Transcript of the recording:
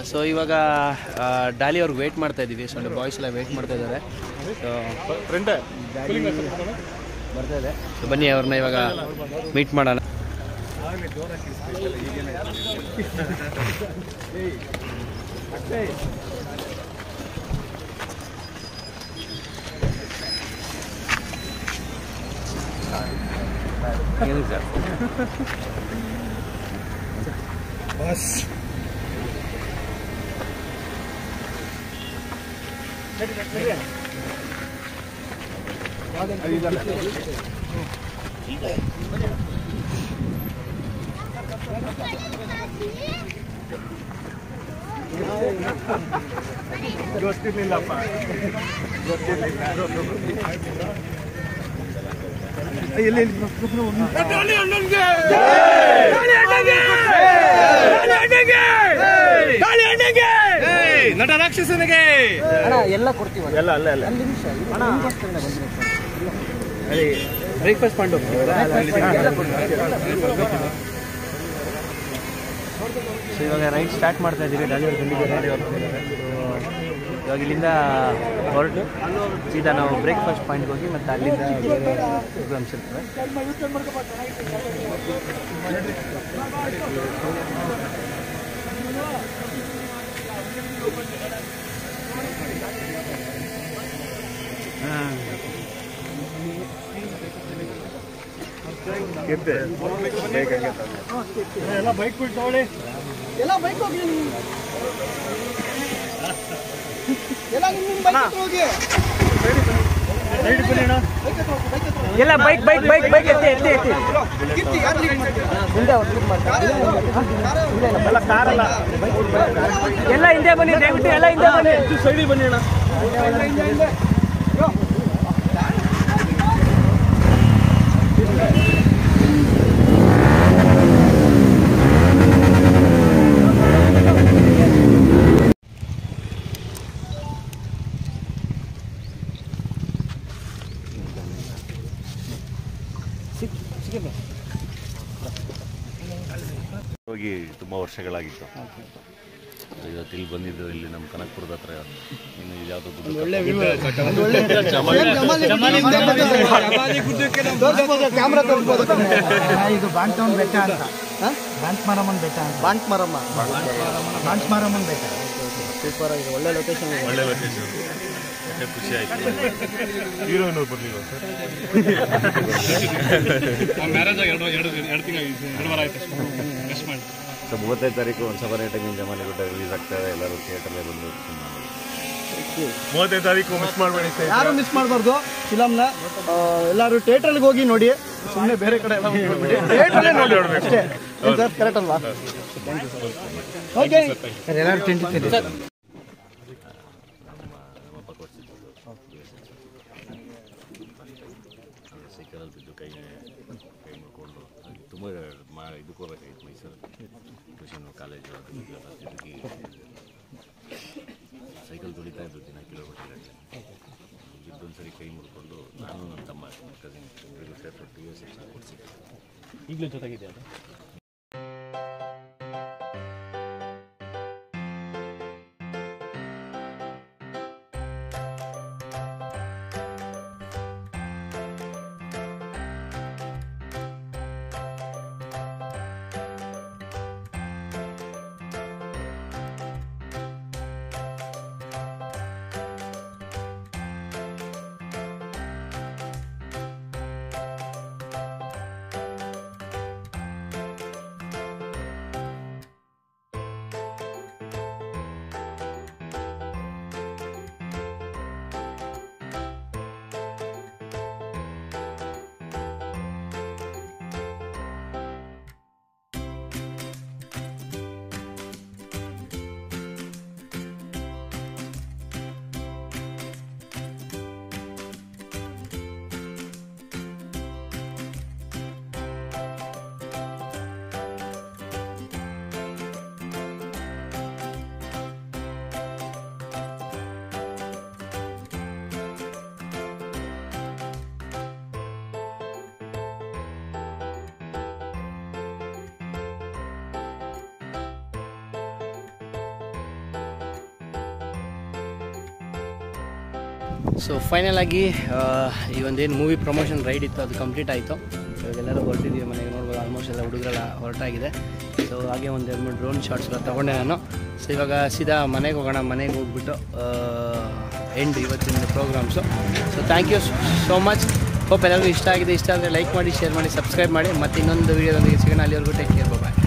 So ಇವಾಗ ಆ, ಡಾಲಿ ಅವ್ರಿಗೆ ವೆಯ್ಟ್ ಮಾಡ್ತಾ ಇದ್ದೀವಿ ಸೊ ಬಾಯ್ಸ್ ಎಲ್ಲ ವೆಯ್ಟ್ ಮಾಡ್ತಾ ಇದ್ದಾರೆ ಸೊ ಬರ್ತಾ ಇದೆ ಸೊ ಬನ್ನಿ ಅವ್ರನ್ನ ಇವಾಗ ಮೀಟ್ ಮಾಡೋಣ ನಟ ರಾಕ್ಷಸನಿಗೆ ಎಲ್ಲ ಕೊಡ್ತೀವಿ ಎಲ್ಲ ಅಲ್ಲ ಅಲ್ಲ ಬ್ರೇಕ್ಫಾಸ್ಟ್ ಮಾಡಿ ಸೊ ಇವಾಗ ರೈಡ್ ಸ್ಟಾರ್ಟ್ ಮಾಡ್ತಾ ಇದ್ದೀವಿ ಡಾಲಿಯವ್ರು ಬಂದಿದ್ದಾರೆ ಇವಾಗ ಇಲ್ಲಿಂದ ಹೊರಟು ಸೀದಾ ನಾವು ಬ್ರೇಕ್ಫಾಸ್ಟ್ ಪಾಯಿಂಟ್ಗೆ ಹೋಗಿ ಮತ್ತು ಅಲ್ಲಿಂದ ಬೇರೆ ಪ್ರೋಗ್ರಾಮ್ಸ್ ಇರ್ತವೆ ಎಲ್ಲ ಬೈಕ್ ಬಿಟ್ಟು ತಗೊಳ್ಳಿ ಎಲ್ಲ ಬೈಕ್ ಹೋಗಿ ಎಲ್ಲ ನಿಮ್ಮ ಬೈಕ್ ಹೋಗಿ ಸೈಡ್ ಬನ್ನಿ ಅಣ್ಣ ಎಲ್ಲ ಬೈಕ್ ಬೈಕ್ ಬೈಕ್ ಬೈಕ್ ಎತ್ತಿ ಎತ್ತಿ ಎತ್ತಿ ಕೀರ್ತಿ ಯಾರು ಲೀಡ್ ಮಾಡ್ತಾರೆ ಮುಂದೆ ಅವ್ರು lead ಮಾಡ್ತಾರೆ. ಎಲ್ಲ ಕಾರಲ್ಲ ಎಲ್ಲ ಹಿಂದೆ ಬನ್ನಿ ದಯವಿಟ್ಟು ಎಲ್ಲ ಹಿಂದೆ ಬನ್ನಿ ಸೈಡಿಗೆ ಬನ್ನಿ ಅಣ್ಣ ಹೋಗಿ ತುಂಬ ವರ್ಷಗಳಾಗಿತ್ತು ಇವತ್ತು ಇಲ್ಲಿ ಬಂದಿದ್ದು ಇಲ್ಲಿ ನಮ್ಮ ಕನಕಪುರದ ಹತ್ರ ಇನ್ನು ಯಾವುದೋ ಕ್ಯಾಮ್ರಾ ತೋರಿಸ್ಬೋದು ಇದು ಬಾಂಟೌನ್ ಬೆಟ್ಟ ಅಂತ ಬಾಂಟ್ಮಾರಮ್ಮನ್ ಬೆಟ್ಟ ಅಂತ ಬಾಂಟ್ ಮರಮ್ಮ ಬಾಂಟ್ಮಾರಮ್ಮನ್ ಬೆಟ್ಟ ಸೂಪರ್ ಆಗಿದೆ ಒಳ್ಳೆ ಲೊಕೇಶನ್ ಒಳ್ಳೆ ಲೊಕೇಶನ್ ಖುಷಿ ಆಯ್ತು ಹೀರೋನು ಬರ್ಲಿಲ್ಲ ಮ್ಯಾರೇಜ್ ಆಗಿ ಎರಡು ಎರಡು ಎರಡು ತಿಂಗಳು ಎರಡು ವಾರ ಆಯ್ತು ರೆಸ್ಟ್ ಮಾಡಿ ಸೊ ಮೂವತ್ತೈದು ತಾರೀಕು ಒಂದು ಸಬರ ಟೈಮಿಂಗ್ ಜಮಾನೆ ಗುಡ್ಡ ರಿಲೀಸ್ ಆಗ್ತದೆ ಎಲ್ಲರೂ ಥಿಯೇಟರ್ಲೇ ಬಂದು ಸಿನಿಮಾ ನೋಡಿ ಮೂವತ್ತೈದು ತಾರೀಕು ಮಿಸ್ ಮಾಡಬೇಡಿ ಯಾರು ಮಿಸ್ ಮಾಡಬಾರ್ದು ಫಿಲಮ್ನ ಎಲ್ಲರೂ ಥಿಯೇಟ್ರಲ್ಲಿ ಹೋಗಿ ನೋಡಿ ಸುಮ್ಮನೆ ಬೇರೆ ಕಡೆ ಎಲ್ಲ ಹೋಗ್ಬಿಡಿ ಥಿಯೇಟ್ರಲ್ಲೇ ನೋಡಿ ಅಷ್ಟೇ ಸರ್ ಕರೆಕ್ಟ್ ಅಲ್ವಾ ಓಕೆ ಎಲ್ಲರೂ ತಿಂತಿದ್ದೀರಿ ಸೈಕಲಲ್ಲಿ ಬಿದ್ದು ಕೈ ಕೈ ಮುಡ್ಕೊಂಡು ತುಂಬ ಮಾ ಇದಕ್ಕೆ ಹೋಗ್ಬೇಕಾಗಿತ್ತು ಮೈಸೂರಲ್ಲಿ ಟ್ಯೂಷನ್ ಕಾಲೇಜು ಅದು ಇದೆಲ್ಲ ತಿರುಗಿ ಸೈಕಲ್ ತುಳಿತಾ ಇದ್ದು ದಿನ ಕಿಲೋಮೀಟರ್ ಬಿದ್ದೊಂದು ಸರಿ ಕೈ ಮುಡ್ಕೊಂಡು ನಾನು ನನ್ನ ತಮ್ಮ ಕಸಿನ್ ಇಬ್ಬರಿಗೂ ಸೇರ್ಕೊಂಡು ಟಿ ಎಸ್ ಎಕ್ಸ್ ಕೊಡಿಸಿದ್ದೆ ಈಗಲೂ ಜೊತೆಗಿದೆ ಅದು ಸೊ ಫೈನಲ್ ಆಗಿ ಆ, ಈ ಒಂದೇನು ಮೂವಿ ಪ್ರಮೋಷನ್ ರೈಡ್ ಇತ್ತು ಅದು ಕಂಪ್ಲೀಟ್ ಆಯಿತು ಇವಾಗೆಲ್ಲರೂ ಹೊರಟಿದ್ದೀವಿ ಮನೆಗೆ ನೋಡ್ಬೋದು ಆಲ್ಮೋಸ್ಟ್ ಎಲ್ಲ ಹುಡುಗರೆಲ್ಲ ಹೊರಟಾಗಿದೆ ಸೊ ಹಾಗೆ ಒಂದು ಎರಡು ಮೂರು ಡ್ರೋನ್ ಶಾಟ್ಸ್ ಎಲ್ಲ ತೊಗೊಂಡೆ ನಾನು ಸೊ ಇವಾಗ ಸೀದಾ ಮನೆಗೆ ಹೋಗೋಣ ಮನೆಗೆ ಹೋಗ್ಬಿಟ್ಟು ಎಂಡ್ ಇವತ್ತಿನ programmes so thank you so much hope ಎಲ್ಲರಿಗೂ ಇಷ್ಟ ಆಗಿದೆ ಇಷ್ಟ ಆದರೆ ಲೈಕ್ ಮಾಡಿ ಶೇರ್ ಮಾಡಿ ಸಬ್ಸ್ಕ್ರೈಬ್ ಮಾಡಿ ಮತ್ತು ಇನ್ನೊಂದು ವೀಡಿಯೋದೊಂದಿಗೆ ಸಿಗೋಣ ಅಲ್ಲಿವರೆಗೂ ಟೇಕ್ ಕೇರ್ ಬಾಯ್